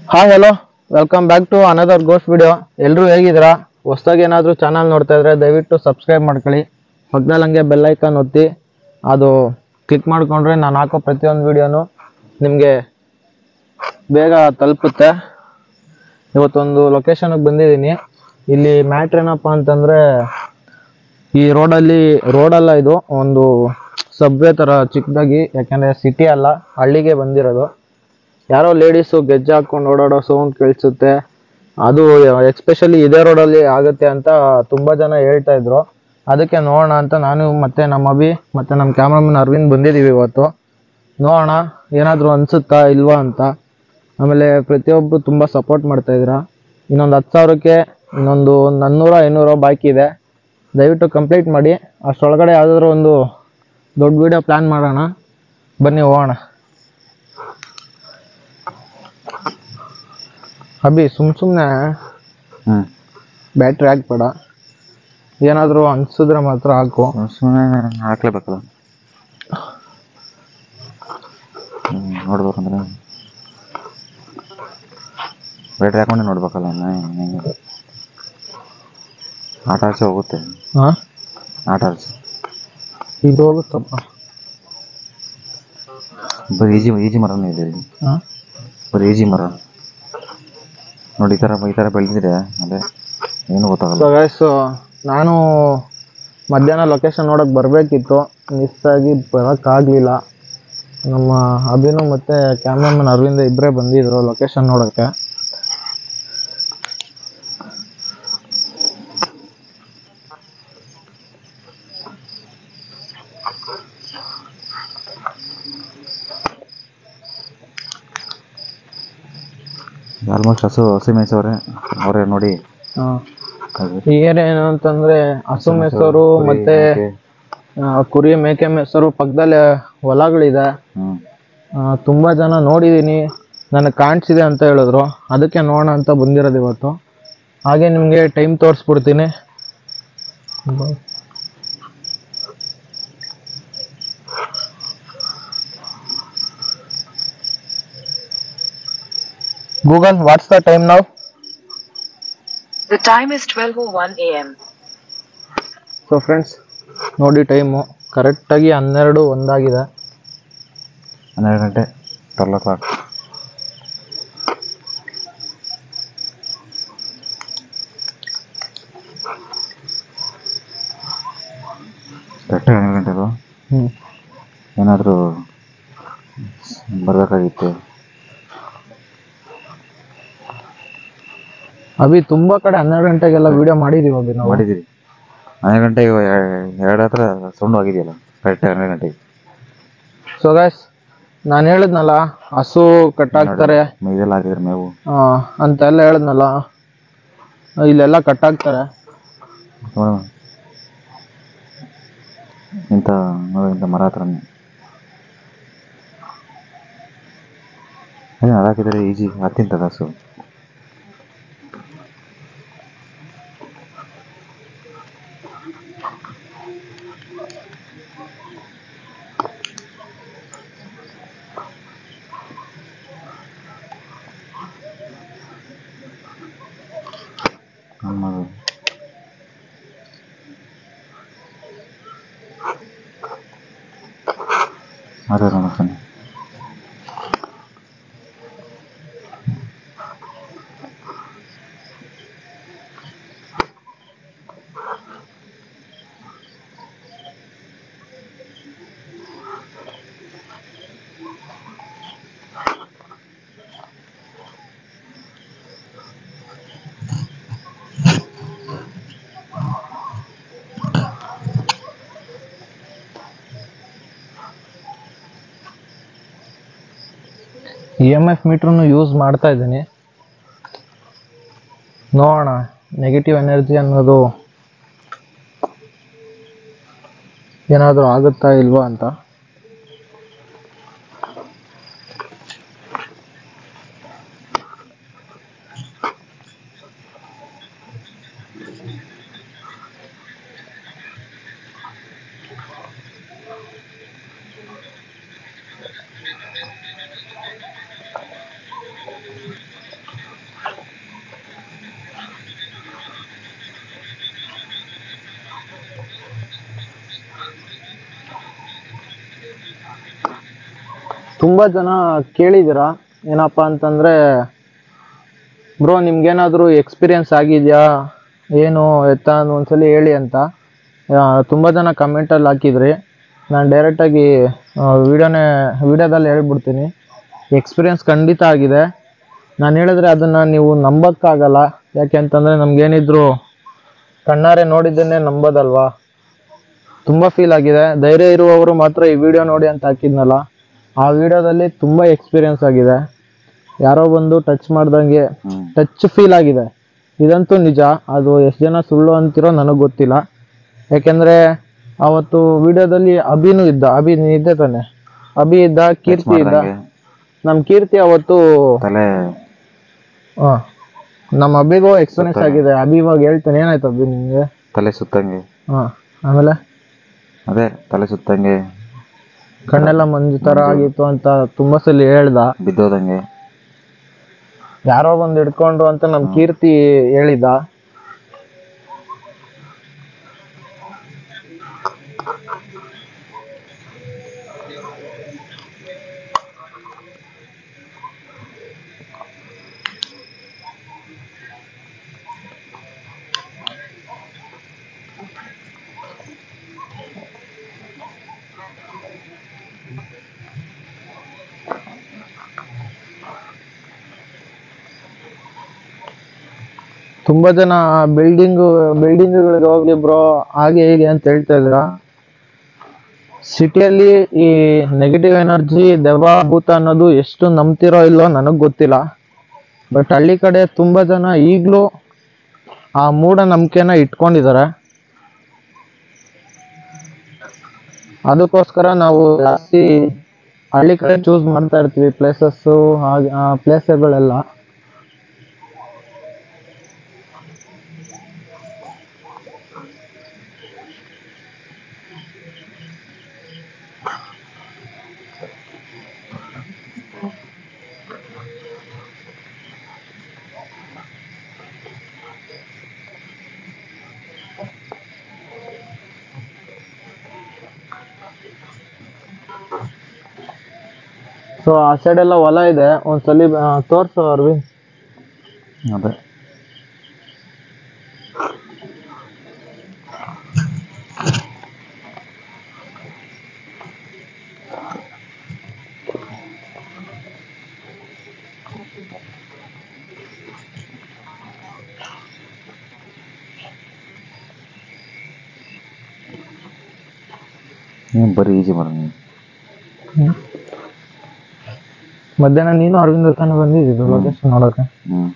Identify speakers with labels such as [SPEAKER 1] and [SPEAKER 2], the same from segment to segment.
[SPEAKER 1] Hi hello welcome back to another ghost video ಎಲ್ಲರೂ ಹೇಗಿದ್ದೀರಾ ಹೊಸ್ದಾಗಿ ಏನಾದರೂ ಚಾನಲ್ ನೋಡ್ತಾ ಇದ್ರೆ ದಯವಿಟ್ಟು ಸಬ್ಸ್ಕ್ರೈಬ್ ಮಾಡ್ಕೊಳ್ಳಿ ಪಕ್ಕದಲ್ಲಿ ಹಂಗೆ ಬೆಲ್ ಐಕಾನ್ ಒತ್ತಿ ಅದು ಕ್ಲಿಕ್ ಮಾಡ್ಕೊಂಡ್ರೆ ನಾನು ಹಾಕೋ ಪ್ರತಿಯೊಂದು ವಿಡಿಯೋನು ನಿಮಗೆ ಬೇಗ ತಲುಪುತ್ತೆ ಇವತ್ತೊಂದು ಲೊಕೇಶನ್ಗೆ ಬಂದಿದ್ದೀನಿ ಇಲ್ಲಿ ಮ್ಯಾಟ್ರ್ ಏನಪ್ಪ ಅಂತಂದರೆ ಈ ರೋಡಲ್ಲಿ ರೋಡಲ್ಲ ಇದು ಒಂದು ಸಬ್ವೆ ಥರ ಚಿಕ್ಕದಾಗಿ ಯಾಕೆಂದರೆ ಸಿಟಿ ಅಲ್ಲ ಹಳ್ಳಿಗೆ ಬಂದಿರೋದು ಯಾರೋ ಲೇಡೀಸು ಗೆಜ್ಜೆ ಹಾಕೊಂಡು ಓಡಾಡೋ ಸೌಂಡ್ ಕೇಳಿಸುತ್ತೆ ಅದು ಎಕ್ಸ್ಪೆಷಲಿ ಇದೇ ರೋಡಲ್ಲಿ ಆಗುತ್ತೆ ಅಂತ ತುಂಬ ಜನ ಹೇಳ್ತಾ ಇದ್ರು ಅದಕ್ಕೆ ನೋಡೋಣ ಅಂತ ನಾನು ಮತ್ತೆ ನಮ್ಮ ಅಭಿ ಮತ್ತೆ ನಮ್ಮ ಕ್ಯಾಮ್ರಾಮನ್ ಅರವಿಂದ್ ಬಂದಿದ್ದೀವಿ ಇವತ್ತು ನೋಡೋಣ ಏನಾದರೂ ಅನಿಸುತ್ತಾ ಇಲ್ವಾ ಅಂತ ಆಮೇಲೆ ಪ್ರತಿಯೊಬ್ಬರು ತುಂಬ ಸಪೋರ್ಟ್ ಮಾಡ್ತಾ ಇದ್ದೀರಾ ಇನ್ನೊಂದು ಹತ್ತು ಸಾವಿರಕ್ಕೆ ಇನ್ನೊಂದು ನಾನ್ನೂರ ಐನೂರು ಬಾಕಿ ಇದೆ ದಯವಿಟ್ಟು ಕಂಪ್ಲೀಟ್ ಮಾಡಿ ಅಷ್ಟರೊಳಗಡೆ ಯಾವುದಾದ್ರೂ ಒಂದು ದೊಡ್ಡ ವಿಡಿಯೋ ಪ್ಲ್ಯಾನ್ ಮಾಡೋಣ ಬನ್ನಿ ಹೋಗೋಣ ಅಭಿ ಸುಮ್ ಸುಮ್ಮನೆ
[SPEAKER 2] ಹ್ಮ್
[SPEAKER 1] ಬ್ಯಾಟ್ರಿ ಹಾಕ್ಬೇಡ ಏನಾದರೂ ಅನ್ಸಿದ್ರೆ ಮಾತ್ರ ಹಾಕು
[SPEAKER 2] ಸುಮ್ಮನೆ ಹಾಕ್ಲೇಬೇಕಲ್ಲ ಹ್ಮ್ ನೋಡ್ಬೇಕಂದ್ರೆ ಬ್ಯಾಟ್ರಿ ಹಾಕೊಂಡೆ ನೋಡ್ಬೇಕಲ್ಲ ನಾ- ಹೆಂಗೆ ಆಟ ಆಡ್ಸಿ ಹೋಗುತ್ತೆ
[SPEAKER 1] ಹಾಂ
[SPEAKER 2] ಆಟ ಆಡ್ಸಿ
[SPEAKER 1] ಇದು ಹೋಗುತ್ತಪ್ಪ
[SPEAKER 2] ಬರೀ ಈಜಿ ಈಜಿ ಮರನೇ ಇದೆ ಇಲ್ಲಿ
[SPEAKER 1] ಹಾಂ
[SPEAKER 2] ಬರೀ ಈಜಿ ಮರ ನೋಡಿ ಈ ಥರ ಈ ಥರ ಬೆಳೆದಿದ್ರೆ ಅದೇ ಏನು ಗೊತ್ತಾಗಲ್ಲ
[SPEAKER 1] ಸೊ ಗೈಸ್ ನಾನು ಮಧ್ಯಾಹ್ನ ಲೊಕೇಶನ್ ನೋಡೋಕೆ ಬರಬೇಕಿತ್ತು ಮಿಸ್ ಆಗಿ ಬರೋಕ್ಕಾಗಲಿಲ್ಲ ನಮ್ಮ ಅಭಿನು ಮತ್ತು ಕ್ಯಾಮ್ರಾಮನ್ ಅರವಿಂದ ಇಬ್ಬರೇ ಬಂದಿದ್ರು ಲೊಕೇಶನ್ ನೋಡೋಕ್ಕೆ
[SPEAKER 2] ಆಲ್ಮೋಸ್ಟ್ ಹಸು ಹಸಿ ಮೇಯ್ಸವ್ರೆ ಅವರೇ ನೋಡಿ
[SPEAKER 1] ಹಾಂ
[SPEAKER 2] ಅದು
[SPEAKER 1] ಈ ಏರಿಯಾ ಏನು ಅಂತಂದರೆ ಹಸು ಮೆಸರು
[SPEAKER 2] ಕುರಿ,
[SPEAKER 1] ಮತ್ತು
[SPEAKER 2] ಮೇಕೆ.
[SPEAKER 1] ಕುರಿ ಮೇಕೆ ಮೆಸರು ಪಕ್ಕದಲ್ಲೇ ಹೊಲಗಳಿದೆ
[SPEAKER 2] ಹ್ಮ್
[SPEAKER 1] ಆ, ತುಂಬಾ ಜನ ನೋಡಿದ್ದೀನಿ ನನಗೆ ಕಾಣಿಸಿದೆ ಅಂತ ಹೇಳಿದ್ರು ಅದಕ್ಕೆ ನೋಡೋಣ ಅಂತ ಬಂದಿರೋದು ಇವತ್ತು ಹಾಗೆ ನಿಮಗೆ ಟೈಮ್ ತೋರಿಸ್ಬಿಡ್ತೀನಿ ಗೂಗಲ್ ವಾಟ್ಸ್ ದ ಟೈಮ್ ನಾವು
[SPEAKER 3] The time is 12:01 a.m.
[SPEAKER 1] So friends ನೋಡಿ ಟೈಮು ಕರೆಕ್ಟಾಗಿ ಹನ್ನೆರಡು ಒಂದಾಗಿದೆ
[SPEAKER 2] ಹನ್ನೆರಡು ಗಂಟೆ ಟ್ವೆಲ್ ಓ ಕ್ಲಾಕ್ ಕರೆಕ್ಟ್ ಹನ್ನೆರಡು ಗಂಟೆದು
[SPEAKER 1] ಹ್ಞೂ
[SPEAKER 2] ಏನಾದರೂ ಬರಬೇಕಾಗಿತ್ತು
[SPEAKER 1] ಅಭಿ ತುಂಬಾ ಕಡೆ ಹನ್ನೆರಡು ಗಂಟೆಗೆಲ್ಲ ವಿಡಿಯೋ ಮಾಡಿದೀವಿ ಅಭಿ ನಾವು
[SPEAKER 2] ಮಾಡಿದ್ದೀರಿ ಹನ್ನೆರಡು ಗಂಟೆಗೆ ಎರಡು ಹತ್ರ ಸೌಂಡ್ ಆಗಿದೆಯಲ್ಲ ಕರೆಕ್ಟ್ ಹನ್ನೆರಡು ಗಂಟೆಗೆ
[SPEAKER 1] ಸೊ ಗಾಯ್ಸ್ ನಾನು ಹೇಳಿದ್ನಲ್ಲ ಹಸು ಕಟ್ಟಾಕ್ತಾರೆ
[SPEAKER 2] ಇದೆಲ್ಲ ಹಾಕಿದ್ರೆ ಮೇವು
[SPEAKER 1] ಆ, ಅಂತ ಎಲ್ಲ ಹೇಳಿದ್ನಲ್ಲ ಇಲ್ಲೆಲ್ಲ ಕಟ್ಟಾಕ್ತಾರೆ
[SPEAKER 2] ನೋಡು. ಇಂಥ ನೋಡಿ ಇಂಥ ಮರ ಹತ್ರನೇ ಅದೇ ಅದು ಹಾಕಿದರೆ ಈಜಿ ಹತ್ತಿಂತದ ಹಸು ನಮ್ಮದು ಅದೇ ನೋಡ್ತಾನೆ
[SPEAKER 1] ಇ ಎಮ್ ಎಫ್ ಮೀಟ್ರನ್ನು ಯೂಸ್ ಮಾಡ್ತಾ ಇದ್ದೀನಿ ನೋಡೋಣ ನೆಗೆಟಿವ್ ಎನರ್ಜಿ ಅನ್ನೋದು ಏನಾದರೂ ಆಗುತ್ತಾ ಇಲ್ವಾ ಅಂತ ತುಂಬ ಜನ ಕೇಳಿದ್ದೀರಾ ಏನಪ್ಪ ಅಂತಂದರೆ ಬ್ರೋ ನಿಮ್ಗೇನಾದರೂ ಎಕ್ಸ್ಪೀರಿಯನ್ಸ್ ಆಗಿದೆಯಾ ಏನು ಎತ್ತ ಅಂತ ಒಂದ್ಸಲಿ ಹೇಳಿ ಅಂತ ತುಂಬ ಜನ ಕಮೆಂಟಲ್ಲಿ ಹಾಕಿದ್ರಿ ನಾನು ಡೈರೆಕ್ಟಾಗಿ ವೀಡಿಯೋನೇ ವೀಡಿಯೋದಲ್ಲಿ ಹೇಳ್ಬಿಡ್ತೀನಿ ಎಕ್ಸ್ಪೀರಿಯನ್ಸ್ ಖಂಡಿತ ಆಗಿದೆ ನಾನು ಹೇಳಿದ್ರೆ ಅದನ್ನು ನೀವು ನಂಬೋಕ್ಕಾಗಲ್ಲ ಯಾಕೆ ಅಂತಂದರೆ ನಮಗೇನಿದ್ರು ಕಣ್ಣಾರೆ ನೋಡಿದ್ದನ್ನೇ ನಂಬೋದಲ್ವಾ ತುಂಬ ಫೀಲ್ ಆಗಿದೆ ಧೈರ್ಯ ಇರುವವರು ಮಾತ್ರ ಈ ವಿಡಿಯೋ ನೋಡಿ ಅಂತ ಹಾಕಿದ್ನಲ್ಲ ಆ ವಿಡಿಯೋದಲ್ಲಿ ತುಂಬ ಎಕ್ಸ್ಪೀರಿಯನ್ಸ್ ಆಗಿದೆ ಯಾರೋ ಬಂದು ಟಚ್ ಮಾಡ್ದಂಗೆ
[SPEAKER 2] ಹ್ಮ್
[SPEAKER 1] ಟಚ್ ಫೀಲ್ ಆಗಿದೆ ಇದಂತೂ ನಿಜ ಅದು ಎಷ್ಟು ಜನ ಸುಳ್ಳು ಅಂತಿರೋ ನನಗೆ ಗೊತ್ತಿಲ್ಲ ಯಾಕೆಂದರೆ ಅವತ್ತು ವಿಡಿಯೋದಲ್ಲಿ ಅಭಿನೂ ಇದ್ದ ಅಭಿ ನೀ ಇದ್ದೆ ತಾನೆ ಅಭಿ ಇದ್ದ ಕೀರ್ತಿ ಇದ್ದ
[SPEAKER 2] ಮಾಡ್ದಂಗೆ
[SPEAKER 1] ನಮ್ಮ ಕೀರ್ತಿ ಅವತ್ತು
[SPEAKER 2] ತಲೆ
[SPEAKER 1] ಆ, ನಮ್ಮ ಅಭಿಗೂ ಎಕ್ಸ್ಪೀರಿಯನ್ಸ್ ಆಗಿದೆ ಅಭಿ ಇವಾಗ ಹೇಳ್ತೇನೆ ಏನಾಯ್ತು ಅಭಿ ನಿಮಗೆ
[SPEAKER 2] ತಲೆ ಸುತ್ತಂಗೆ
[SPEAKER 1] ಹಾಂ ಆಮೇಲೆ
[SPEAKER 2] ಅದೇ ತಲೆ ಸುತ್ತಂಗೆ
[SPEAKER 1] ಕಣ್ಣೆಲ್ಲ ಮಂಜು ಥರ ಆಗಿತ್ತು ಅಂತ ತುಂಬ ಸಲ ಹೇಳ್ದ
[SPEAKER 2] ಬಿದ್ದೋದಂಗೆ
[SPEAKER 1] ಯಾರೋ ಬಂದು ಹಿಡ್ಕೊಂಡ್ರು ಅಂತ ನಮ್ಮ ಕೀರ್ತಿ ಹೇಳಿದ ತುಂಬಾ ಜನ ಬಿಲ್ಡಿಂಗು ಬಿಲ್ಡಿಂಗ್ಗಳಿಗೆ ಹೋಗ್ಲಿ ಬ್ರೋ ಹಾಗೆ ಹೀಗೆ ಅಂತ ಹೇಳ್ತಾ ಇದ್ರ ಸಿಟಿಯಲ್ಲಿ ಈ ನೆಗೆಟಿವ್ ಎನರ್ಜಿ ದೆವ್ವ ಭೂತ ಅನ್ನೋದು ಎಷ್ಟು ನಂಬ್ತಿರೋ ಇಲ್ಲೋ ನನಗೆ ಗೊತ್ತಿಲ್ಲ ಬಟ್ ಹಳ್ಳಿ ಕಡೆ ತುಂಬಾ ಜನ ಈಗಲೂ ಆ ಮೂಢನಂಬಿಕೆನ ಇಟ್ಕೊಂಡಿದ್ದಾರೆ ಅದಕ್ಕೋಸ್ಕರ ನಾವು ಜಾಸ್ತಿ ಹಳ್ಳಿ ಕಡೆ ಚೂಸ್ ಮಾಡ್ತಾ ಇರ್ತೀವಿ ಪ್ಲೇಸಸ್ಸು ಹಾಗೆ ಪ್ಲೇಸ್ಗಳೆಲ್ಲ ಸೊ ಆ ಸೈಡ್ ಎಲ್ಲ ಹೊಲ ಇದೆ ಒಂದ್ಸಲಿ ಆ, ತೋರ್ಸು ಅರವಿಂದ್
[SPEAKER 2] ಅದೇ ಏನ್ ಬರೀ ಈಜಿ ಮರ ನೀವು
[SPEAKER 1] ಮಧ್ಯಾಹ್ನ ನೀನು ಅರವಿಂದ್ ತಾನೆ ಬಂದಿದ್ದು ಲೊಕೇಶನ್ ನೋಡೋಕೆ
[SPEAKER 2] ಹ್ಮ್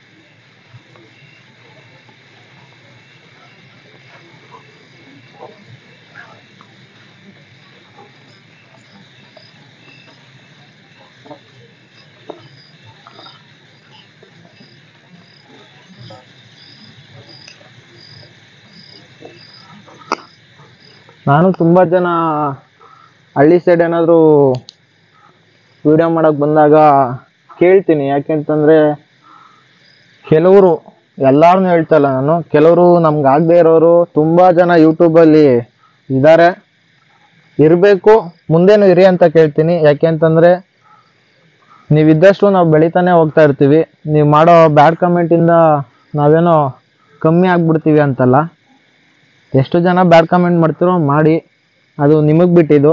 [SPEAKER 1] ನಾನು ತುಂಬಾ ಜನ ಹಳ್ಳಿ ಸೈಡ್ ಏನಾದರೂ ವಿಡಿಯೋ ಮಾಡಕ್ ಬಂದಾಗ ಕೇಳ್ತೀನಿ ಯಾಕೆಂತಂದ್ರೆ ಕೆಲವರು ಎಲ್ಲಾರನ್ನೂ ಹೇಳ್ತಾ ಇಲ್ಲ ನಾನು ಕೆಲವರು ನಮ್ಗೆ ಆಗದೆ ಇರೋರು ತುಂಬಾ ಜನ ಯೂಟ್ಯೂಬಲ್ಲಿ ಇದ್ದಾರೆ ಇರಬೇಕು ಮುಂದೇನು ಇರಿ ಅಂತ ಕೇಳ್ತೀನಿ ಯಾಕೆಂತಂದ್ರೆ ನೀವಿದ್ದಷ್ಟು ನಾವು ಬೆಳಿತಾನೆ ಹೋಗ್ತಾ ಇರ್ತೀವಿ ನೀವು ಮಾಡೋ ಬ್ಯಾಡ್ ಕಮೆಂಟಿಂದ ನಾವೇನೋ ಕಮ್ಮಿ ಆಗ್ಬಿಡ್ತೀವಿ ಅಂತಲ್ಲ ಎಷ್ಟು ಜನ ಬ್ಯಾಡ್ ಕಮೆಂಟ್ ಮಾಡ್ತಿರೋ ಮಾಡಿ ಅದು ನಿಮಗೆ ಬಿಟ್ಟಿದ್ದು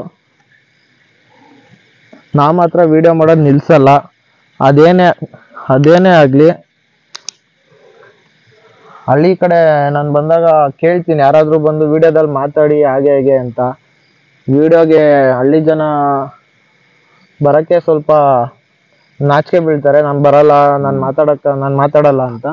[SPEAKER 1] ನಾ ಮಾತ್ರ ವಿಡಿಯೋ ಮಾಡೋದು ನಿಲ್ಸಲ್ಲ ಅದೇನೇ ಅದೇನೇ ಆಗಲಿ ಹಳ್ಳಿ ಕಡೆ ನಾನು ಬಂದಾಗ ಕೇಳ್ತೀನಿ ಯಾರಾದರೂ ಬಂದು ವಿಡಿಯೋದಲ್ಲಿ ಮಾತಾಡಿ ಹಾಗೆ ಹೇಗೆ ಅಂತ ವಿಡಿಯೋಗೆ ಹಳ್ಳಿ ಜನ ಬರೋಕ್ಕೆ ಸ್ವಲ್ಪ ನಾಚಿಕೆ ಬೀಳ್ತಾರೆ ನಾನು ಬರಲ್ಲ ನಾನು ಮಾತಾಡಕ್ಕೆ ನಾನು ಮಾತಾಡಲ್ಲ ಅಂತ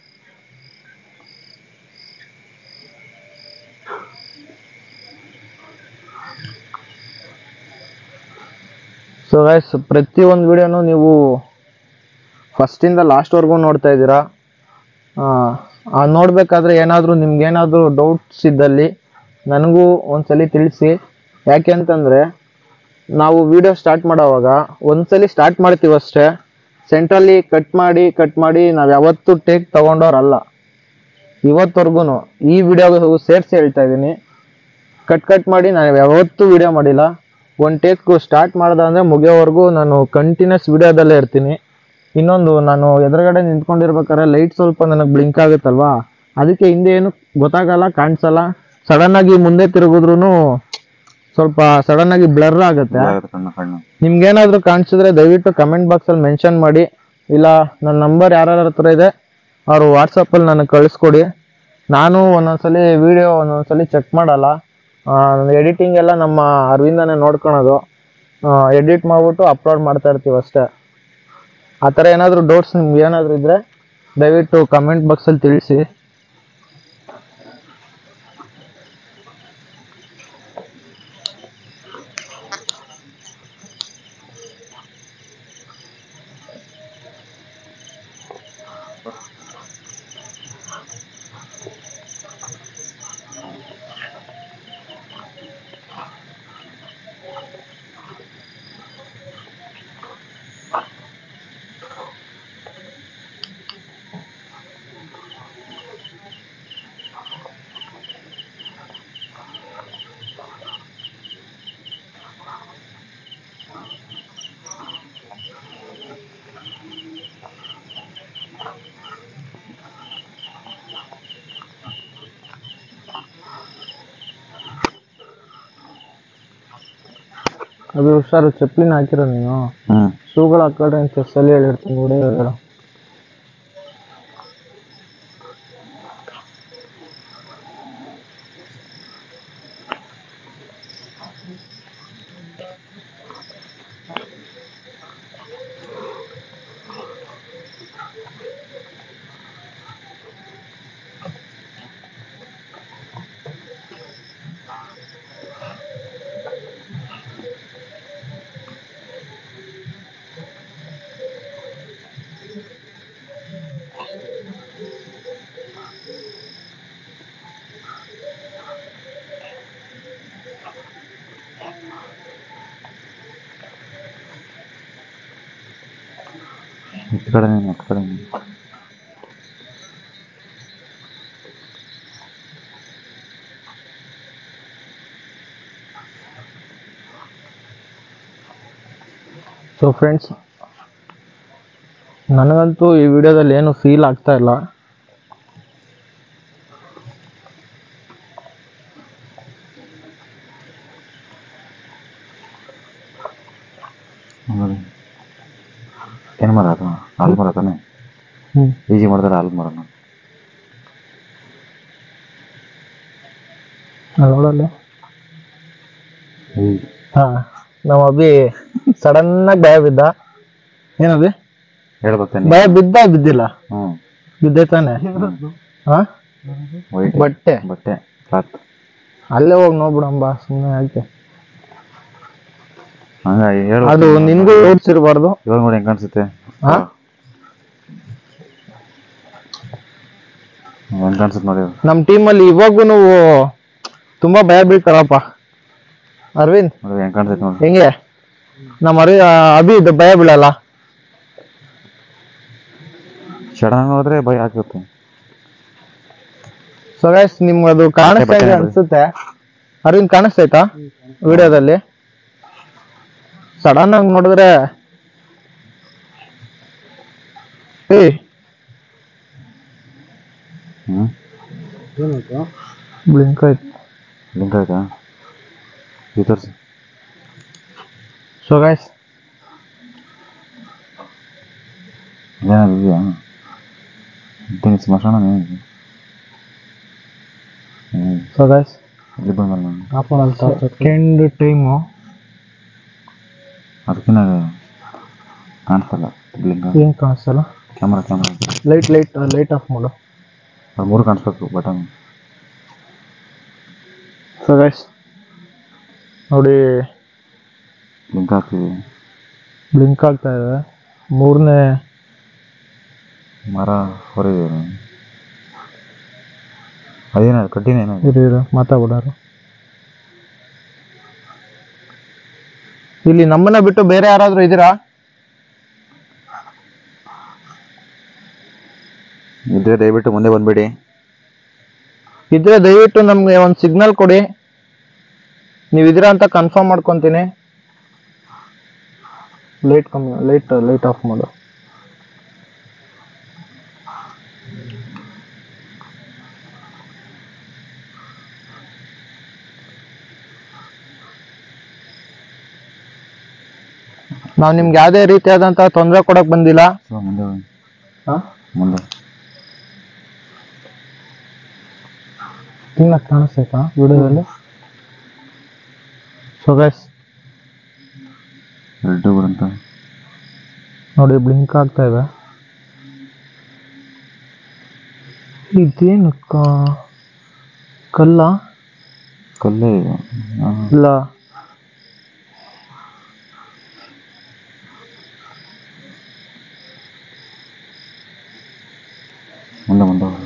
[SPEAKER 1] ಸೊ ಗೈಸ್ ಪ್ರತಿಯೊಂದು ವಿಡಿಯೋನು ನೀವು ಫಸ್ಟಿಂದ ಲಾಸ್ಟ್ವರೆಗೂ ನೋಡ್ತಾ ಇದ್ದೀರಾ ಆ ನೋಡಬೇಕಾದ್ರೆ ಏನಾದರೂ ನಿಮ್ಗೇನಾದರೂ ಡೌಟ್ಸ್ ಇದ್ದಲ್ಲಿ ನನಗೂ ಒಂದ್ಸಲಿ ತಿಳಿಸಿ ಯಾಕೆ ಅಂತಂದರೆ ನಾವು ವಿಡಿಯೋ ಸ್ಟಾರ್ಟ್ ಮಾಡೋವಾಗ ಒಂದ್ಸಲಿ ಸ್ಟಾರ್ಟ್ ಮಾಡ್ತೀವಿ ಅಷ್ಟೇ ಸೆಂಟ್ರಲ್ಲಿ ಕಟ್ ಮಾಡಿ ಕಟ್ ಮಾಡಿ ನಾವು ಯಾವತ್ತೂ ಟೇಕ್ ತಗೊಂಡವ್ರಲ್ಲ ಇವತ್ತವರೆಗೂ ಈ ವಿಡಿಯೋಗೆ ಸೇರಿಸಿ ಹೇಳ್ತಾ ಇದ್ದೀನಿ ಕಟ್ ಕಟ್ ಮಾಡಿ ನಾನು ಯಾವತ್ತೂ ವಿಡಿಯೋ ಮಾಡಿಲ್ಲ ಒಂದು ಟೇಕ್ ಸ್ಟಾರ್ಟ್ ಮಾಡ್ದೆ ಅಂದರೆ ಮುಗಿಯೋವರೆಗೂ ನಾನು ಕಂಟಿನ್ಯೂಸ್ ವಿಡಿಯೋದಲ್ಲೇ ಇರ್ತೀನಿ ಇನ್ನೊಂದು ನಾನು ಎದುರುಗಡೆ ನಿಂತ್ಕೊಂಡಿರ್ಬೇಕಾದ್ರೆ ಲೈಟ್ ಸ್ವಲ್ಪ ನನಗೆ ಬ್ಲಿಂಕ್ ಆಗುತ್ತಲ್ವಾ ಅದಕ್ಕೆ ಹಿಂದೆ ಏನು ಗೊತ್ತಾಗಲ್ಲ ಕಾಣಿಸಲ್ಲ ಸಡನ್ನಾಗಿ ಮುಂದೆ ತಿರುಗಿದ್ರೂ ಸ್ವಲ್ಪ ಸಡನ್ನಾಗಿ ಬ್ಲರ್ ಆಗುತ್ತೆ
[SPEAKER 2] ಇದಾಗುತ್ತೆ ಕಣ್ಣು ಕಣ್ಣು
[SPEAKER 1] ನಿಮ್ಗೇನಾದ್ರೂ ಕಾಣಿಸಿದ್ರೆ ದಯವಿಟ್ಟು ಕಮೆಂಟ್ ಬಾಕ್ಸಲ್ಲಿ ಮೆನ್ಷನ್ ಮಾಡಿ ಇಲ್ಲ ನನ್ನ ನಂಬರ್ ಯಾರ್ಯಾರ ಹತ್ರ ಇದೆ ಅವರು ವಾಟ್ಸಪ್ಪಲ್ಲಿ ನನಗೆ ಕಳಿಸ್ಕೊಡಿ ನಾನು ಒಂದೊಂದ್ಸಲಿ ವಿಡಿಯೋ ಒಂದೊಂದ್ಸಲಿ ಚೆಕ್ ಮಾಡಲ್ಲ ಎಡಿಟಿಂಗ್ ಎಲ್ಲ ನಮ್ಮ ಅರವಿಂದನೇ ನೋಡ್ಕೊಳೋದು ಎಡಿಟ್ ಮಾಡಿಬಿಟ್ಟು ಅಪ್ಲೋಡ್ ಮಾಡ್ತಾ ಇರ್ತೀವಿ ಅಷ್ಟೇ ಆ ಥರ ಏನಾದರೂ ಡೌಟ್ಸ್ ನಿಮ್ಗೆ ಏನಾದರೂ ಇದ್ದರೆ ದಯವಿಟ್ಟು ಕಮೆಂಟ್ ಬಾಕ್ಸಲ್ಲಿ ತಿಳಿಸಿ ಅದು ಹುಷಾರು ಚಪ್ಲಿನ ಹಾಕಿರೋ ನೀನು
[SPEAKER 2] ಹ್ಮ್
[SPEAKER 1] ಶೂಗಳು ಹಾಕೊಂಡ್ರೆ ಅಂತ ಚೆಸ್ಸಲ್ಲಿ ಹೇಳಿರ್ತೀನಿ ನೋಡಿ
[SPEAKER 2] ಈ ಕಡೆ ನೀನು ಆ ಕಡೆ ನೀನು.
[SPEAKER 1] ಸೊ ಫ್ರೆಂಡ್ಸ್ ನನಗಂತೂ ಈ ವಿಡಿಯೋದಲ್ಲಿ ಏನು ಫೀಲ್ ಆಗ್ತಾ ಇಲ್ಲ
[SPEAKER 2] ಆಮೇಲೆ ಏನು ಮರ ಅದು ಹಾಲು ಮರ ತಾನೆ
[SPEAKER 1] ಹ್ಞೂ
[SPEAKER 2] ಈಜಿ ಮಾಡಿದ್ರೆ ಹಾಲು ಮರ
[SPEAKER 1] ನೋಡಲ್ಲ
[SPEAKER 2] ಹ್ಮ್
[SPEAKER 1] ಹಾ ನಮ್ಮ ಅಭಿ ಸಡನ್ನಾಗಿ ಭಯ ಬಿದ್ದ ಏನದು
[SPEAKER 2] ಹೇಳ್ಬೇಕು
[SPEAKER 1] ಭಯ ಬಿದ್ದ ಬಿದ್ದಿಲ್ಲ
[SPEAKER 2] ಹ್ಞೂ
[SPEAKER 1] ಬಿದ್ದೆ ತಾನೆ ಹಾ
[SPEAKER 2] ವೈಟ್
[SPEAKER 1] ಬಟ್ಟೆ
[SPEAKER 2] ಬಟ್ಟೆ ಕ್ಲಾತ್
[SPEAKER 1] ಅಲ್ಲೇ ಹೋಗಿ ನೋಡ್ಬಿಡಂಬ ಸುಮ್ಮನೆ ಯಾಕೆ
[SPEAKER 2] ಹಂಗ ಹೇಳು
[SPEAKER 1] ಅದು ನಿನ್ಗೂ ಓದಿಸಿರ್ಬಾರ್ದು
[SPEAKER 2] ಇವಾಗ ನೋಡಿ ಹೆಂಗ್ ಕಾಣಿಸುತ್ತೆ
[SPEAKER 1] ಹಾ?
[SPEAKER 2] ಹೆಂಗ್ ಕಾಣಿಸುತ್ತೆ ನೋಡಿ ಅದು.
[SPEAKER 1] ನಮ್ಮ ಟೀಮಲ್ಲಿ ಇವಾಗೂ ತುಂಬಾ ಭಯ ಬೀಳ್ತಾರಪ್ಪ ಅರವಿಂದ್
[SPEAKER 2] ನೋಡಿ ಹೆಂಗ್ ಕಾಣಿಸುತ್ತೆ ನೋಡಿ
[SPEAKER 1] ಹೆಂಗೆ ನಮ್ಮ ಅರಿ ಅಭಿ ಇದು ಭಯ ಬೀಳಲ್ಲ
[SPEAKER 2] ಸಡನ್ ಹೋದ್ರೆ ಭಯ ಆಗುತ್ತೆ
[SPEAKER 1] ಸೊ ಗೈಸ್ ನಿಮ್ಗೆ ಅದು ಕಾಣಿಸ್ತಾ
[SPEAKER 2] ಬಟ್ಟೆ
[SPEAKER 1] ಇದೆ
[SPEAKER 2] ನೋಡಿ.
[SPEAKER 1] ಅನ್ಸುತ್ತೆ ಅರವಿಂದ್ ಕಾಣಿಸ್ತೈತಾ ವಿಡಿಯೋದಲ್ಲಿ ಸಡನ್ ಆಗಿ ನೋಡಿದ್ರೆ ಏಯ್
[SPEAKER 2] ಹ್ಮ್
[SPEAKER 1] ಬ್ಲಿಂಕ್ ಆಯ್ತು
[SPEAKER 2] ಲಿಂಕ್ ಆಯ್ತಾ ಈ ತೋರಿಸಿ
[SPEAKER 1] ಸೊ ಗೈಸ್
[SPEAKER 2] ಏನಾದ್ರು ಇದೆಯಾ ಇದ್ದೀನಿ ಸ್ಮಶಾನ ಏನಿದೆ ಹ್ಮ್
[SPEAKER 1] ಸೊ ಗೈಸ್
[SPEAKER 2] ಇಲ್ಲಿ ಬಂದಲ್ಲ ನಾನು
[SPEAKER 1] ಸೆಕೆಂಡ್ ಟೈಮು
[SPEAKER 2] ಅದಕ್ಕಿನ್ನ ಕಾಣಿಸ್ತಲ್ಲ ಲಿಂಕ್
[SPEAKER 1] ಏನ್ ಕಾಣಿಸ್ತಲ್ಲ
[SPEAKER 2] camera camera
[SPEAKER 1] light light light off ಮಾಡು
[SPEAKER 2] ಅದು ಮೂರು ಕಾಣಿಸ್ಬೇಕು ಬಟನ್
[SPEAKER 1] ಸೊ ಗೈಸ್ ನೋಡಿ
[SPEAKER 2] ಲಿಂಕ್ ಹಾಕ್ತೀವಿ
[SPEAKER 1] ಬ್ಲಿಂಕ್ ಆಗ್ತಾ ಇದೆ ಮೂರನೇ
[SPEAKER 2] ಮರ ಹೊರಗೆ ಅದೇನ ಕಡ್ಡಿನ ಏನೋ
[SPEAKER 1] ಇರು ಇರು ಮಾತಾಡ್ಬಿಡಾರು ಇಲ್ಲಿ ನಮ್ಮನ್ನ ಬಿಟ್ಟು ಬೇರೆ ಯಾರಾದ್ರೂ ಇದ್ದೀರಾ
[SPEAKER 2] ಇದ್ರೆ ದಯವಿಟ್ಟು ಮುಂದೆ ಬಂದ್ಬಿಡಿ
[SPEAKER 1] ಇದ್ರೆ ದಯವಿಟ್ಟು ನಮ್ಗೆ ಒಂದು ಸಿಗ್ನಲ್ ಕೊಡಿ ನೀವು ಇದ್ದೀರಾ ಅಂತ ಕನ್ಫರ್ಮ್ ಮಾಡ್ಕೊತೀನಿ ಲೈಟ್ ಕಮ್ಮಿ ಲೈಟ್ ಲೈಟ್ ಆಫ್ ಮಾಡು ನಾವು ನಿಮ್ಗೆ ಯಾವುದೇ ರೀತಿಯಾದಂಥ ತೊಂದರೆ ಕೊಡಕ್ ಬಂದಿಲ್ಲ
[SPEAKER 2] ಸೊ ಮುಂದೆ ಹೋಗಿ.
[SPEAKER 1] ಹಾಂ
[SPEAKER 2] ಮುಂದೆ
[SPEAKER 1] ಕ್ಲೀನಾಗಿ ಕಾಣಿಸ್ತೈತಾ ವಿಡಿಯೋದಲ್ಲಿ ಸೊ ಗೈಸ್
[SPEAKER 2] ರೆಡ್ ಬರಂತ
[SPEAKER 1] ನೋಡಿ ಬ್ಲಿಂಕ್ ಆಗ್ತಾ ಇದೆ ಇದೇನು ಕ- ಕಲ್ಲ
[SPEAKER 2] ಕಲ್ಲೇ ಇದು ಹಾ.
[SPEAKER 1] ಇಲ್ಲ
[SPEAKER 2] ಮುಂದೆ ಮುಂದೆ ಹೋಗಿ.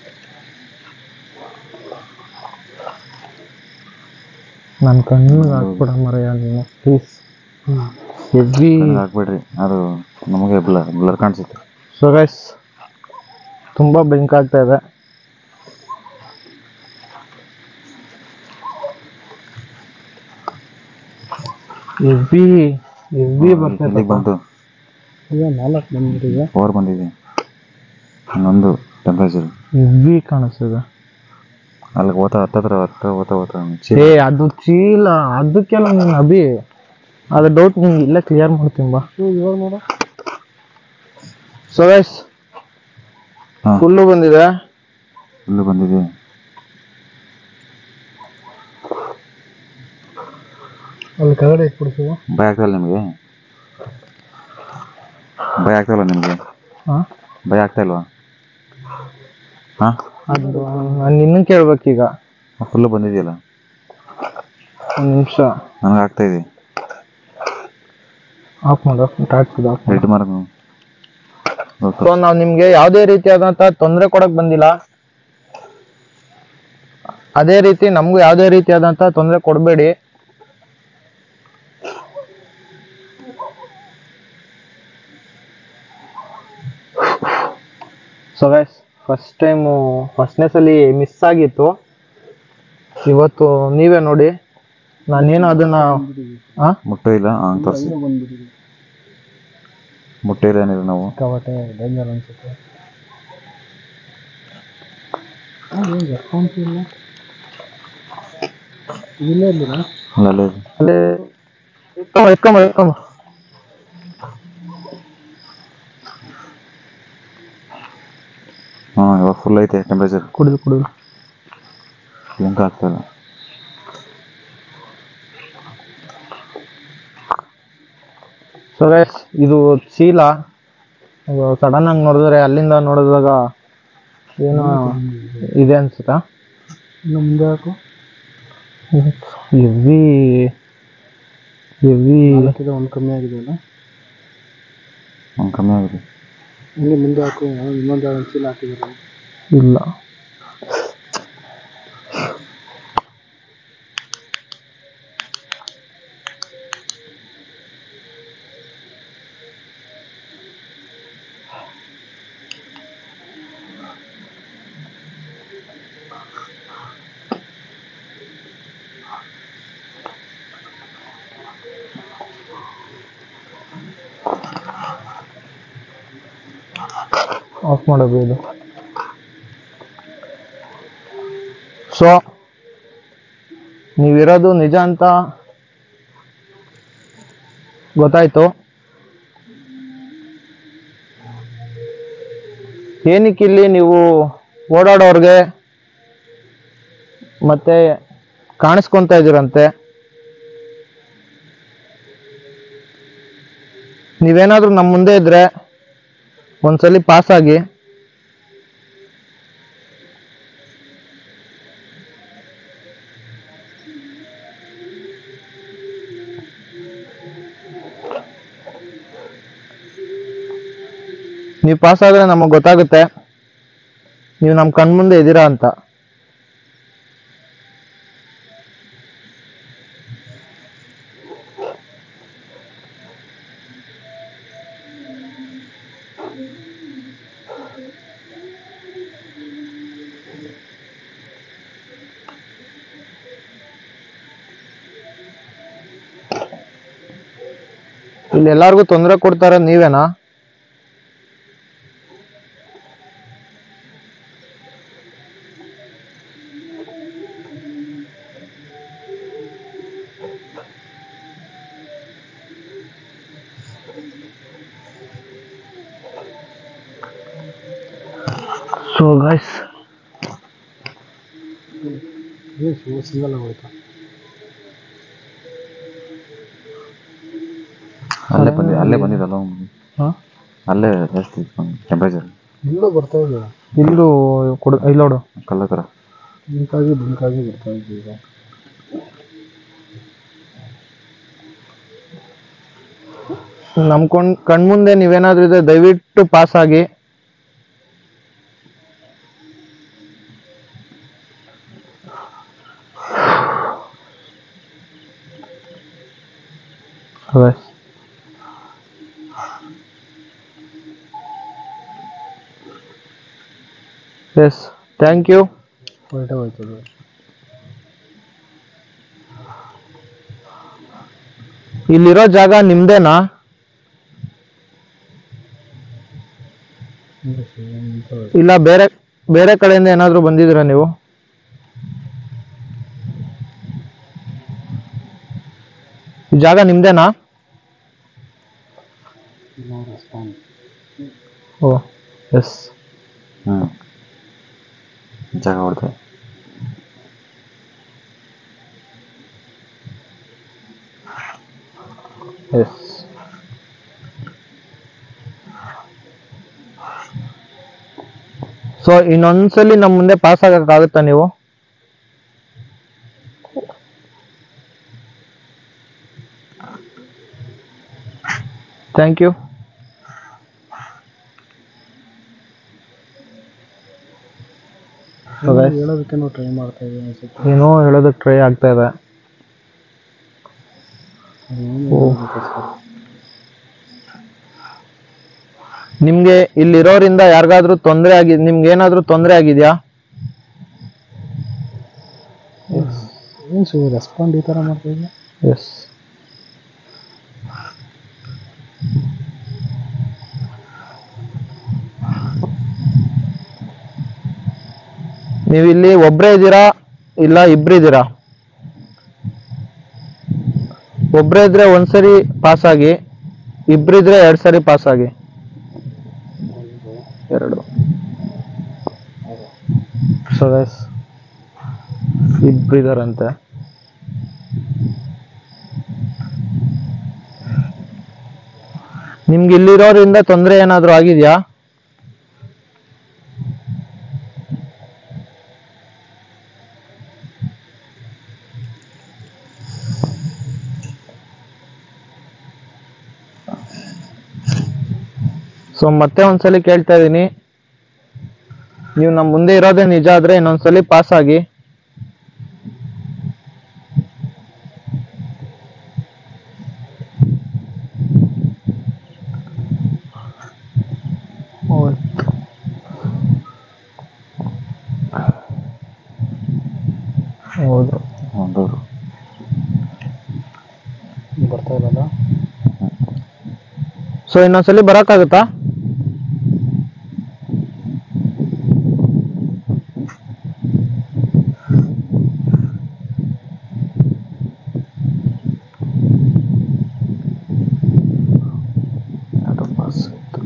[SPEAKER 1] ನನ್ನ ಕಣ್ಣಿಗೆ ಹಾಕ್ಬಿಡ ಮರೆಯ ನೀನು ಪ್ಲೀಸ್ ಹೆವಿ
[SPEAKER 2] ಕಣ್ಣಿಗೆ ಹಾಕ್ಬೇಡ್ರಿ ಅದು ನಮಗೆ ಬ್ಲರ್ ಬ್ಲರ್ ಕಾಣಿಸುತ್ತೆ
[SPEAKER 1] ಸೊ ಗೈಸ್ ತುಂಬ ಬ್ಲಿಂಕ್ ಆಗ್ತಾ ಇದೆ ಹೆವಿ ಹೆವಿ
[SPEAKER 2] ಇಲ್ಲಿಗೆ
[SPEAKER 1] ಬರ್ತೈತೆ
[SPEAKER 2] ಬಂತು
[SPEAKER 1] ನಾಲ್ಕು ಬಂದಿದೆ
[SPEAKER 2] ಪವರ್ ಬಂದಿದೆ ಹನ್ನೊಂದು ಟೆಂಪ್ರೇಚರ್
[SPEAKER 1] ಹೆವಿ ಕಾಣಿಸ್ತದೆ
[SPEAKER 2] ಅಲ್ಲಿಗೆ ಓದ್ತಾ ಹತ್ತತ್ರ ಹತ್ತ ಓದ್ತಾ ಓದ್ತಾ
[SPEAKER 1] ಏ ಅದು ಚೀಲ ಅದಕ್ಕೆಲ್ಲ ನೀನು ಅಭಿ ಅದು ಡೌಟ್ ನಿಂಗೆ ಇಲ್ಲೇ ಕ್ಲಿಯರ್ ಮಾಡ್ತೀನಿ ಬಾ ಸೊ ಗೈಸ್
[SPEAKER 2] ಹಾ
[SPEAKER 1] ಫುಲ್ಲು ಬಂದಿದೆ
[SPEAKER 2] ಫುಲ್ಲು ಬಂದಿದೆ
[SPEAKER 1] ಅಲ್ಲಿ ಕೆಳಗಡೆ ಇಟ್ಬಿಡ್ತೀವ
[SPEAKER 2] ಭಯ ಆಗ್ತಾ ಇಲ್ಲ ನಿಮಗೆ ಭಯ ಆಗ್ತಾ ಇಲ್ಲ ನಿಮಗೆ
[SPEAKER 1] ಹಾಂ
[SPEAKER 2] ಭಯ ಆಗ್ತಾ ಇಲ್ವಾ ಹಾಂ
[SPEAKER 1] ಅದು ನಾನು ನಿನ್ನ ಕೇಳ್ಬೇಕೀಗ
[SPEAKER 2] ಫುಲ್ಲು ಬಂದಿದೆಯಲ್ಲ
[SPEAKER 1] ಒಂದು ನಿಮಿಷ
[SPEAKER 2] ನನಗೆ ಆಗ್ತಾ ಇದೆ
[SPEAKER 1] ಆಫ್ ಮಾಡು ಟಾಕ್ಸಿದು ಆಫ್
[SPEAKER 2] ರೆಡ್ ಮಾರ್ಕ್
[SPEAKER 1] ಸೊ ನಾವು ನಿಮ್ಗೆ ಯಾವುದೇ ರೀತಿಯಾದಂತ ತೊಂದರೆ ಕೊಡಕ್ ಬಂದಿಲ್ಲ ಅದೇ ರೀತಿ ನಮಗೂ ಯಾವುದೇ ರೀತಿಯಾದಂತ ತೊಂದರೆ ಕೊಡಬೇಡಿ ಸೊ ಗೈಸ್ ಫಸ್ಟ್ ಟೈಮು ಫಸ್ಟ್ನೇ ಸಲ ಮಿಸ್ ಆಗಿತ್ತು ಇವತ್ತು ನೀವೇ ನೋಡಿ ನಾನೇನು ಅದನ್ನ ಆ
[SPEAKER 2] ಮುಟ್ಟೆ ಇಲ್ಲ ಹಂಗೆ ತೋರಿಸಿ ಮುಟ್ಟೆ ಇಲ್ಲ ಏನಿಲ್ಲ ನಾವು
[SPEAKER 1] ಸಿಕ್ಕಾಪಟ್ಟೆ ಡೇಂಜರ್ ಅನ್ಸುತ್ತೆ
[SPEAKER 2] ಅಲ್ಲ ಅಲ್ಲೇ ಇದೆ.
[SPEAKER 1] ಅಲ್ಲೇ ಎತ್ಕೊಂಬ ಎತ್ಕೊಂಬ ಎತ್ಕೊಂಬ
[SPEAKER 2] ಹಾಂ ಇವಾಗ ಫುಲ್ ಐತೆ ಟೆಂಪ್ರೇಚರ್
[SPEAKER 1] ಕುಡಿದು ಕುಡಿದು
[SPEAKER 2] ಲಿಂಕ್ ಆಗ್ತಾ ಇಲ್ಲ
[SPEAKER 1] ಸೊ ಗೈಸ್ ಇದು ಚೀಲ ಸಡನ್ ಆಗಿ ನೋಡಿದ್ರೆ ಅಲ್ಲಿಂದ ನೋಡಿದಾಗ ಏನೋ ಇದೆ ಅನ್ಸುತ್ತಾ ಮುಂದೆ ಹಾಕು ಹೆವಿ ಹೆವಿ ಒಂದು ಕಮ್ಮಿ ಆಗಿದೆ ಅಲ್ಲ
[SPEAKER 2] ಒಂದು ಕಮ್ಮಿ ಆಗಿದೆ
[SPEAKER 1] ಇಲ್ಲಿ ಮುಂದೆ ಹಾಕು ಇನ್ನೊಂದು ಚೀಲ ಹಾಕಿದ್ದಾರೆ ಇಲ್ಲ ಆಫ್ ಮಾಡೋದು ಇದು ಸೊ ನೀವಿರೋದು ನಿಜ ಅಂತ ಗೊತ್ತಾಯ್ತು ಏನಕ್ಕಿಲ್ಲಿ ನೀವು ಓಡಾಡೋರ್ಗೆ ಮತ್ತೆ ಕಾಣಿಸ್ಕೊಂತ ಇದ್ದೀರಂತೆ ನೀವೇನಾದ್ರೂ ನಮ್ಮ ಮುಂದೆ ಇದ್ರೆ ಒಂದ್ಸಲಿ ಪಾಸ್ ಆಗಿ ನೀವು ಪಾಸ್ ಆದ್ರೆ ನಮಗೆ ಗೊತ್ತಾಗುತ್ತೆ ನೀವು ನಮ್ಮ ಕಣ್ಮುಂದೆ ಇದ್ದೀರಾ ಅಂತ ಇಲ್ಲಿ ಎಲ್ಲಾರ್ಗು ತೊಂದರೆ ಕೊಡ್ತಾರ ನೀವೇನಾ ಸೊ ಗೈಸ್
[SPEAKER 2] ಅಲ್ಲೇ ಬಂದಿ ಅಲ್ಲೇ ಬಂದಿದ್ದಲ್ಲ ಅವ್ನು. ಅಲ್ಲೇ ಜಾಸ್ತಿ ಟೆಂಪರೇಚರ್
[SPEAKER 4] ಇಲ್ಲೂ ಬರ್ತಾ ಇದೆ
[SPEAKER 1] ಇಲ್ಲೂ ಕೊಡು ಇಲ್ಲಿ ನೋಡು
[SPEAKER 2] ಕಲ್ಲ ಥರ
[SPEAKER 4] ಬ್ಲಿಂಕಾಗಿ ಬ್ಲಿಂಕಾಗಿ ಬರ್ತಾ ಇದೆ ಈಗ
[SPEAKER 1] ನಮ್ ಕೊಂಡ್ ಕಣ್ಮುಂದೆ ನೀವೇನಾದ್ರೂ ಇದೆ ದಯವಿಟ್ಟು ಪಾಸ್ ಆಗಿ Yes. ಎಸ್ ಥ್ಯಾಂಕ್ ಯು
[SPEAKER 4] ಹೊರಟೆ ಹೋಯ್ತದೆ
[SPEAKER 1] ಇಲ್ಲಿರೋ ಜಾಗ ನಿಮ್ದೇನಾ ಇಲ್ಲ ಬೇರೆ ಬೇರೆ ಕಡೆಯಿಂದ ಏನಾದ್ರು ಬಂದಿದ್ದೀರಾ ನೀವು ಈ ಜಾಗ ನಿಮ್ದೇನಾ ಓ ಎಸ್
[SPEAKER 2] ಹ್ಞೂ ಜಾಗ ಹೊಡ್ದೆ
[SPEAKER 1] ಎಸ್ ಸೊ ಇನ್ನೊಂದ್ಸಲಿ ನಮ್ಮ ಮುಂದೆ ಪಾಸ್ ಆಗಕ್ಕಾಗುತ್ತಾ ನೀವು ಥ್ಯಾಂಕ್ ಯು
[SPEAKER 4] ಹೇಳೋದಕ್ಕೆ ನಾವು ಟ್ರೈ ಮಾಡ್ತಾ ಇದೀವಿ ಅನ್ಸುತ್ತೆ
[SPEAKER 1] ಏನೋ ಹೇಳೋದಕ್ಕೆ ಟ್ರೈ ಆಗ್ತಾ ಇದೆ
[SPEAKER 4] ಏನು ಹೇಳೋದಕ್ಕೆ ಸರ್
[SPEAKER 1] ನಿಮ್ಗೆ ಇಲ್ಲಿರೋರಿಂದ ಯಾರಿಗಾದ್ರೂ ತೊಂದರೆ ಆಗಿ ನಿಮ್ಗೆ ಏನಾದ್ರೂ ತೊಂದರೆ ಆಗಿದ್ಯಾ
[SPEAKER 4] ಏನು ಶಿವ ರೆಸ್ಪಾಂಡ್ ಈ ಥರ ಮಾಡ್ತಾ ಇದೆಯಾ
[SPEAKER 1] ಎಸ್ ನೀವು ಇಲ್ಲಿ ಒಬ್ರೇ ಇದ್ದೀರಾ ಇಲ್ಲ ಇಬ್ರಿದ್ದೀರಾ ಒಬ್ರೇ ಇದ್ರೆ ಒಂದ್ಸರಿ ಪಾಸ್ ಆಗಿ ಇಬ್ರಿದ್ರೆ ಎರಡ್ ಸರಿ ಪಾಸ್ ಆಗಿ ಎರಡು ಸೊ ಗೈಸ್ ಇಬ್ರಿದಾರಂತೆ ನಿಮ್ಗೆ ಇಲ್ಲಿರೋರಿಂದ ತೊಂದರೆ ಏನಾದ್ರು ಆಗಿದ್ಯಾ ಸೊ ಮತ್ತೆ ಒಂದ್ಸಲಿ ಕೇಳ್ತಾ ಇದೀನಿ ನೀವು ನಮ್ಮ ಮುಂದೆ ಇರೋದೇ ನಿಜ ಆದ್ರೆ ಇನ್ನೊಂದ್ಸಲಿ ಪಾಸ್ ಆಗಿ ಹೌದು
[SPEAKER 2] ಒಂದೂರು
[SPEAKER 4] ಬರ್ತಾ ಇಲ್ಲಲ್ಲ
[SPEAKER 1] ಸೊ ಇನ್ನೊಂದ್ಸಲಿ ಬರಕ್ಕಾಗುತ್ತಾ
[SPEAKER 2] ಅದು ಪಾಸ್ ಆಯ್ತು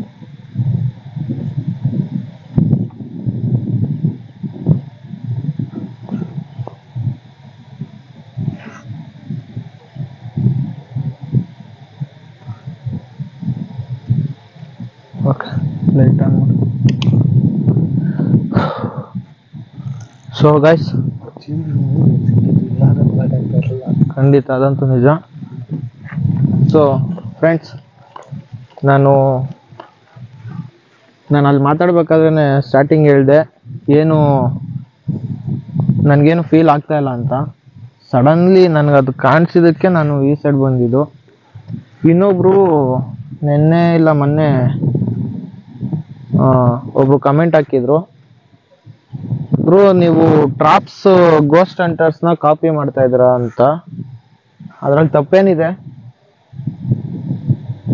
[SPEAKER 1] ಓಕೆ ಲೈಟ್ ಆನ್ ಮಾಡಿ ಸೊ ಗೈಸ್
[SPEAKER 4] ಯಾರು ಬರೋಕ್ಕಾಗ್ತಾ ಇರಲ್ಲ
[SPEAKER 1] ಖಂಡಿತ ಅದಂತೂ ನಿಜ ಸೊ ಫ್ರೆಂಡ್ಸ್ ನಾನು ನಾನು ಅಲ್ಲಿ ಮಾತಾಡ್ಬೇಕಾದ್ರೆ ಸ್ಟಾರ್ಟಿಂಗ್ ಹೇಳಿದೆ ಏನು ನನಗೇನು ಫೀಲ್ ಆಗ್ತಾ ಇಲ್ಲ ಅಂತ ಸಡನ್ಲಿ ನನಗೆ ಅದು ಕಾಣಿಸಿದ್ದಕ್ಕೆ ನಾನು ಈ ಸೈಡ್ ಬಂದಿದ್ದು ಇನ್ನೊಬ್ರು ನಿನ್ನೆ ಇಲ್ಲ ಮೊನ್ನೆ ಆ, ಒಬ್ರು ಕಮೆಂಟ್ ಹಾಕಿದ್ರು ಬ್ರೋ ನೀವು ಟ್ರಾಪ್ಸ್ ಗೋಸ್ಟ್ ಹಂಟರ್ಸ್ನ ಕಾಪಿ ಮಾಡ್ತಾ ಇದ್ದೀರಾ ಅಂತ ಅದ್ರಲ್ಲಿ ತಪ್ಪೇನಿದೆ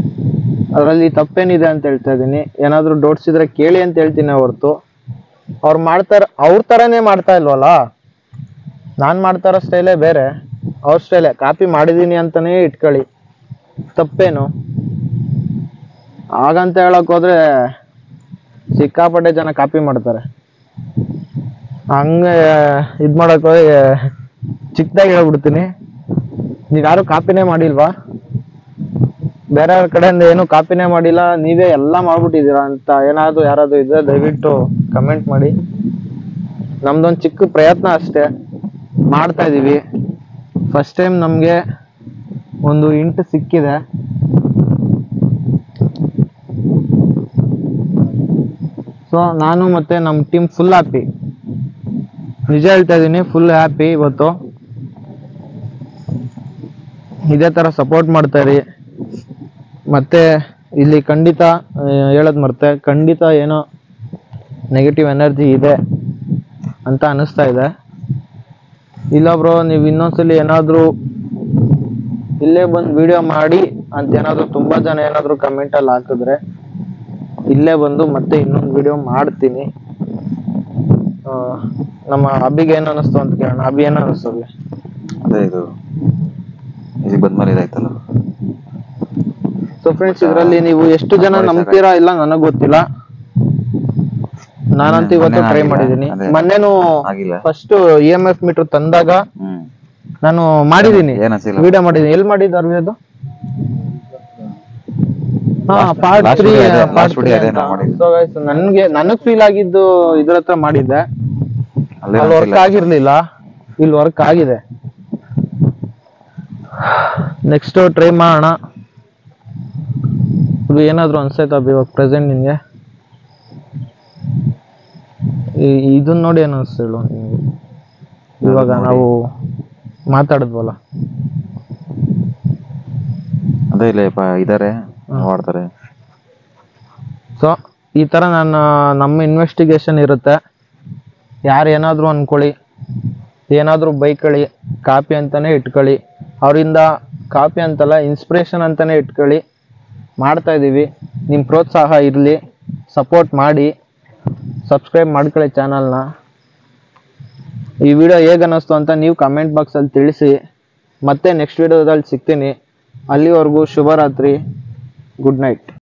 [SPEAKER 1] ಅದರಲ್ಲಿ ತಪ್ಪೇನಿದೆ ಅಂತ ಹೇಳ್ತಾ ಇದ್ದೀನಿ ಏನಾದರೂ ಡೌಟ್ಸ್ ಇದ್ರೆ ಕೇಳಿ ಅಂತ ಹೇಳ್ತೀನಿ ಹೊರ್ತು ಅವ್ರು ಮಾಡ್ತಾರ ಅವ್ರ ಥರನೇ ಮಾಡ್ತಾ ಇಲ್ವಲ್ಲ ನಾನು ಮಾಡ್ತಾ ಇರೋ ಸ್ಟೈಲೇ ಬೇರೆ ಅವ್ರ ಸ್ಟೈಲೇ ಕಾಪಿ ಮಾಡಿದ್ದೀನಿ ಅಂತಲೇ ಇಟ್ಕೊಳ್ಳಿ ತಪ್ಪೇನು ಹಾಗಂತ ಹೇಳಕ್ ಹೋದ್ರೆ ಸಿಕ್ಕಾಪಟ್ಟೆ ಜನ ಕಾಪಿ ಮಾಡ್ತಾರೆ ಹಂಗೆ ಇದು ಮಾಡಕ್ ಹೋಗಿ ಚಿಕ್ಕದಾಗಿ ಹೇಳ್ಬಿಡ್ತೀನಿ ನೀವು ಯಾರು ಕಾಪಿನೇ ಮಾಡಿಲ್ವಾ ಬೇರೆಯವ್ರ ಕಡೆಯಿಂದ ಏನು ಕಾಪಿನೇ ಮಾಡಿಲ್ಲ ನೀವೇ ಎಲ್ಲ ಮಾಡ್ಬಿಟ್ಟಿದ್ದೀರಾ ಅಂತ ಏನಾದ್ರು ಯಾರಾದ್ರು ಇದ್ರೆ ದಯವಿಟ್ಟು ಕಮೆಂಟ್ ಮಾಡಿ ನಮ್ದೊಂದು ಚಿಕ್ಕ ಪ್ರಯತ್ನ ಅಷ್ಟೇ ಮಾಡ್ತಾ ಇದೀವಿ ಫಸ್ಟ್ ಟೈಮ್ ನಮಗೆ ಒಂದು ಇಂಟ್ ಸಿಕ್ಕಿದೆ ಸೊ ನಾನು ಮತ್ತೆ ನಮ್ಮ ಟೀಮ್ ಫುಲ್ ಹ್ಯಾಪಿ ನಿಜ ಹೇಳ್ತಾ ಇದ್ದೀನಿ ಫುಲ್ ಹ್ಯಾಪಿ ಇವತ್ತು ಇದೇ ತರ ಸಪೋರ್ಟ್ ಮಾಡ್ತಾ ಇರಿ ಮತ್ತೆ ಇಲ್ಲಿ ಖಂಡಿತ ಆ, ಹೇಳೋದ್ ಮರ್ತೆ ಖಂಡಿತ ಏನೋ ನೆಗೆಟಿವ್ ಎನರ್ಜಿ ಇದೆ ಅಂತ ಅನಿಸ್ತಾ ಇದೆ ಇಲ್ಲ ಬ್ರೋ ನೀವು ಇನ್ನೊಂದ್ಸಲಿ ಏನಾದರೂ ಇಲ್ಲೇ ಬಂದು ವಿಡಿಯೋ ಮಾಡಿ ಅಂತ ಏನಾದರೂ ತುಂಬ ಜನ ಏನಾದರೂ ಕಮೆಂಟಲ್ಲಿ ಹಾಕಿದ್ರೆ ಇಲ್ಲೇ ಬಂದು ಮತ್ತೆ ಇನ್ನೊಂದು ವಿಡಿಯೋ ಮಾಡ್ತೀನಿ ಆ, ನಮ್ಮ ಅಬಿಗೆ ಏನು ಅನ್ನಿಸ್ತು ಅಂತ ಕೇಳೋಣ ಅಬಿ ಏನು ಅನ್ನಿಸ್ತದೆ
[SPEAKER 2] ಅದೇ ಇದು ಇಲ್ಲಿ ಬಂದ್ಮೇಲೆ ಇದಾಯ್ತಲ್ಲ
[SPEAKER 1] ಸೊ ಫ್ರೆಂಡ್ಸ್ ಇದರಲ್ಲಿ ನೀವು ಎಷ್ಟು ಜನ ನಂಬ್ತೀರಾ ಇಲ್ಲ ನನಗ್ ಗೊತ್ತಿಲ್ಲ ನಾನಂತೂ ಇವತ್ತು
[SPEAKER 2] ಮೊನ್ನೆ
[SPEAKER 1] ಟ್ರೈ
[SPEAKER 2] ಆಗಿಲ್ಲ.
[SPEAKER 1] ಮಾಡಿದ್ದೀನಿ
[SPEAKER 2] ಅದೇ.
[SPEAKER 1] ಮೊನ್ನೆನು
[SPEAKER 2] ಆಗಿಲ್ಲ
[SPEAKER 1] first E M F meter ತಂದಾಗ
[SPEAKER 2] ಹ್ಮ್
[SPEAKER 1] ನಾನು ಮಾಡಿದ್ದೀನಿ
[SPEAKER 2] ಏನ್ ಅನ್ಸಿಲ್ಲ?
[SPEAKER 1] ವಿಡಿಯೋ ಮಾಡಿದ್ದೀನಿ ಎಲ್ಲಿ ಮಾಡಿದ್ದು ಅರ್ವಿ ಅದು ಹಾ
[SPEAKER 2] Last-
[SPEAKER 1] part
[SPEAKER 2] last
[SPEAKER 1] three
[SPEAKER 2] video ಅದೇ- last video ಅದೇ ನಾವು ಮಾಡಿದ್ದು.
[SPEAKER 1] ನನ್ಗೆ ನನಗ್ ಫೀಲ್ ಆಗಿದ್ದು ಇದ್ರ ಹತ್ರ ಮಾಡಿದ್ದೆ
[SPEAKER 2] ಅಲ್ಲೇ
[SPEAKER 1] ಅಲ್ಲಿ ವರ್ಕ್
[SPEAKER 2] ಅನ್ಸಿಲ್ಲ.
[SPEAKER 1] ಆಗಿರ್ಲಿಲ್ಲ ಇಲ್ಲಿ ವರ್ಕ್ ಆಗಿದೆ ನೆಕ್ಸ್ಟ್ ಟ್ರೈ ಮಾಡೋಣ ಇದು ಏನಾದ್ರು ಅನ್ಸೈತಾ ಇವಾಗ ಪ್ರೆಸೆಂಟ್ ನಿನ್ಗೆ ಈ- ಇದನ್ನ ನೋಡಿ ಏನು ಅನ್ಸ್ತು ಹೇಳು ನಿನ್ಗೆ ಇವಾಗ
[SPEAKER 2] ನೋಡಿ.
[SPEAKER 1] ನಾವು ಮಾತಾಡಿದ್ವಲ್ಲ
[SPEAKER 2] ಅದೇ ಇಲ್ಲ ಇದಾರೆ ಮಾಡ್ತಾರೆ
[SPEAKER 1] ಸೊ ಈ ಥರ ನಾನು ನಮ್ಮ ಇನ್ವೆಸ್ಟಿಗೇಷನ್ ಇರುತ್ತೆ ಯಾರು ಏನಾದರೂ ಅನ್ಕೊಳ್ಳಿ ಏನಾದರೂ ಬೈಕೊಳ್ಳಿ ಕಾಪಿ ಅಂತಲೇ ಇಟ್ಕೊಳ್ಳಿ ಅವರಿಂದ ಕಾಪಿ ಅಂತಲ್ಲ ಇನ್ಸ್ಪಿರೇಷನ್ ಅಂತಲೇ ಇಟ್ಕೊಳ್ಳಿ ಮಾಡ್ತಾ ಇದ್ದೀವಿ ನಿಮ್ಮ ಪ್ರೋತ್ಸಾಹ ಇರಲಿ ಸಪೋರ್ಟ್ ಮಾಡಿ ಸಬ್ಸ್ಕ್ರೈಬ್ ಮಾಡ್ಕೊಳ್ಳಿ ಚಾನಲ್ನ ಈ ವಿಡಿಯೋ ಹೇಗೆ ಅನ್ನಿಸ್ತು ಅಂತ ನೀವು ಕಮೆಂಟ್ ಬಾಕ್ಸಲ್ಲಿ ತಿಳಿಸಿ ಮತ್ತೆ ನೆಕ್ಸ್ಟ್ ವಿಡಿಯೋದಲ್ಲಿ ಸಿಗ್ತೀನಿ ಅಲ್ಲಿವರೆಗೂ ಶುಭರಾತ್ರಿ ಗುಡ್ ನೈಟ್